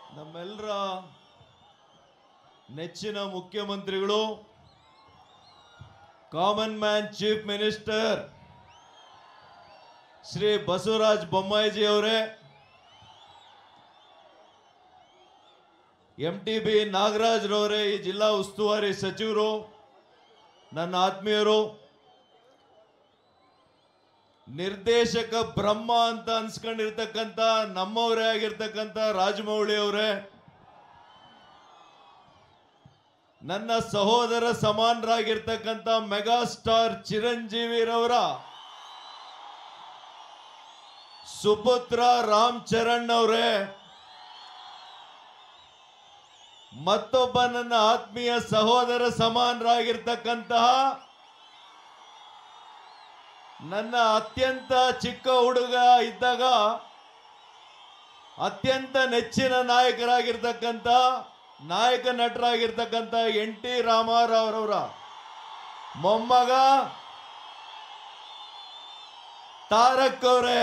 ನಮ್ಮೆಲ್ಲರ ನೆಚ್ಚಿನ ಮುಖ್ಯಮಂತ್ರಿಗಳು common man chief minister Shri Basavaraj ಬೊಮ್ಮಾಯಿಜಿ ಅವರೇ ಎಂ ಟಿ ಬಿ ನಾಗರಾಜ್ರವರೇ ಈ ಜಿಲ್ಲಾ ಉಸ್ತುವಾರಿ ಸಚಿವರು ನನ್ನ ಆತ್ಮೀಯರು ನಿರ್ದೇಶಕ ಬ್ರಹ್ಮ ಅಂತ ಅನ್ಸ್ಕೊಂಡಿರ್ತಕ್ಕಂಥ ನಮ್ಮವರೇ ಆಗಿರ್ತಕ್ಕಂಥ ರಾಜಮೌಳಿ ಅವರೇ ನನ್ನ ಸಹೋದರ ಸಮಾನರಾಗಿರ್ತಕ್ಕಂಥ ಮೆಗಾ ಸ್ಟಾರ್ ಚಿರಂಜೀವಿರವರ ಸುಪುತ್ರ ರಾಮ್ ಚರಣ್ ಅವರೇ ಮತ್ತೊಬ್ಬ ನನ್ನ ಆತ್ಮೀಯ ಸಹೋದರ ಸಮಾನರಾಗಿರ್ತಕ್ಕಂತಹ ನನ್ನ ಅತ್ಯಂತ ಚಿಕ್ಕ ಹುಡುಗ ಇದ್ದಾಗ ಅತ್ಯಂತ ನೆಚ್ಚಿನ ನಾಯಕರಾಗಿರ್ತಕ್ಕಂಥ ನಾಯಕ ನಟರಾಗಿರ್ತಕ್ಕಂಥ ಎನ್ ಟಿ ರಾಮಾರಾವ್ ಅವರ ಮೊಮ್ಮಗ ತಾರಕ್ ಅವರೇ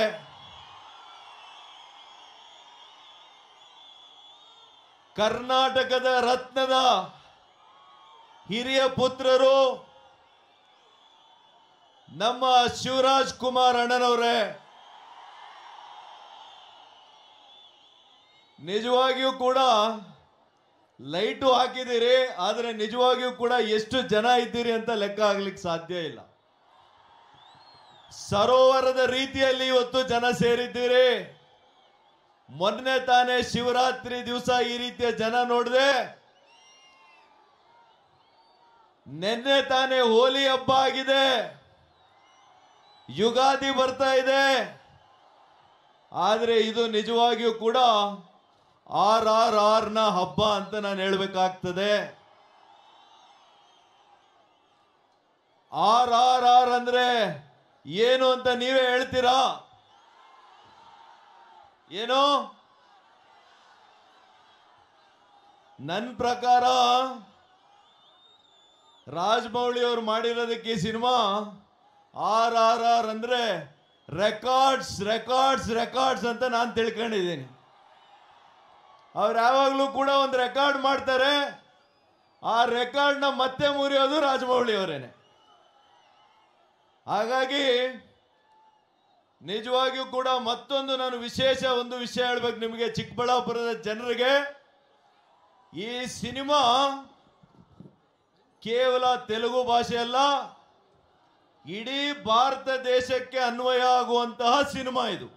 ಕರ್ನಾಟಕದ ರತ್ನದ ಹಿರಿಯ ಪುತ್ರರು ನಮ್ಮ ಶಿವರಾಜ್ ಕುಮಾರ್ ಅಣ್ಣನವರೇ ನಿಜವಾಗಿಯೂ ಕೂಡ ಲೈಟು ಹಾಕಿದ್ದೀರಿ ಆದರೆ ನಿಜವಾಗಿಯೂ ಕೂಡ ಎಷ್ಟು ಜನ ಇದ್ದೀರಿ ಅಂತ ಲೆಕ್ಕ ಆಗ್ಲಿಕ್ಕೆ ಸಾಧ್ಯ ಇಲ್ಲ ಸರೋವರದ ರೀತಿಯಲ್ಲಿ ಇವತ್ತು ಜನ ಸೇರಿದ್ದೀರಿ ಮೊನ್ನೆ ತಾನೇ ಶಿವರಾತ್ರಿ ದಿವಸ ಈ ರೀತಿಯ ಜನ ನೋಡಿದೆ ನಿನ್ನೆ ತಾನೇ ಹೋಲಿ ಹಬ್ಬ ಆಗಿದೆ ಯುಗಾದಿ ಬರ್ತಾ ಇದೆ ಆದ್ರೆ ಇದು ನಿಜವಾಗಿಯೂ ಕೂಡ ಆರ್ ಆರ್ ಆರ್ ನ ಹಬ್ಬ ಅಂತ ನಾನು ಹೇಳ್ಬೇಕಾಗ್ತದೆ ಆರ್ ಆರ್ ಆರ್ ಅಂದ್ರೆ ಏನು ಅಂತ ನೀವೇ ಹೇಳ್ತೀರಾ ಏನು ನನ್ನ ಪ್ರಕಾರ ರಾಜಮೌಳಿ ಅವ್ರು ಮಾಡಿರೋದಕ್ಕೆ ಈ ಸಿನಿಮಾ ಆರ್ ಆರ್ ಆರ್ ಅಂದ್ರೆ ರೆಕಾರ್ಡ್ಸ್ ರೆಕಾರ್ಡ್ಸ್ ರೆಕಾರ್ಡ್ಸ್ ಅಂತ ನಾನು ತಿಳ್ಕೊಂಡಿದ್ದೀನಿ ಅವ್ರು ಯಾವಾಗಲೂ ಕೂಡ ಒಂದು ರೆಕಾರ್ಡ್ ಮಾಡ್ತಾರೆ ಆ ರೆಕಾರ್ಡ್ನ ಮತ್ತೆ ಮುರಿಯೋದು ರಾಜಮೌಳಿ ಅವರೇನೆ ಹಾಗಾಗಿ ನಿಜವಾಗಿಯೂ ಕೂಡ ಮತ್ತೊಂದು ನಾನು ವಿಶೇಷ ಒಂದು ವಿಷಯ ಹೇಳ್ಬೇಕು ನಿಮಗೆ ಚಿಕ್ಕಬಳ್ಳಾಪುರದ ಜನರಿಗೆ ಈ ಸಿನಿಮಾ ಕೇವಲ ತೆಲುಗು ಭಾಷೆ ಅಲ್ಲ ಇಡೀ ಭಾರತ ದೇಶಕ್ಕೆ ಅನ್ವಯ ಆಗುವಂತಹ ಸಿನಿಮಾ ಇದು